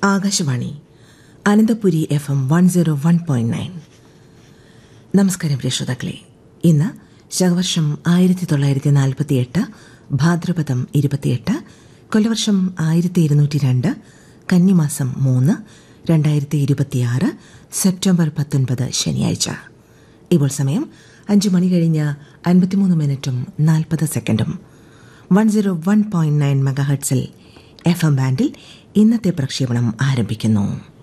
Akashvani Ananthapuri F M one zero one point nine നമസ്കാരം പ്രിയ ശ്രോതാക്കളെ ഇന്ന് ശകവർഷം ആയിരത്തി തൊള്ളായിരത്തി നാൽപ്പത്തി എട്ട് ഭാദ്രപദം ഇരുപത്തിയെട്ട് കൊല്ലവർഷം ആയിരത്തി ഇരുന്നൂറ്റി രണ്ട് കന്നിമാസം മൂന്ന് രണ്ടായിരത്തി ഇരുപത്തിയാറ് സെപ്റ്റംബർ പത്തൊൻപത് ശനിയാഴ്ച ഇപ്പോൾ സമയം അഞ്ച് മണി കഴിഞ്ഞ് അൻപത്തിമൂന്ന് മിനിറ്റും നാൽപ്പത് സെക്കൻഡും one zero one point nine മെഗാഹെഡ്സിൽ എഫ് എം ബാൻഡിൽ ഇന്നത്തെ പ്രക്ഷേപണം ആരംഭിക്കുന്നു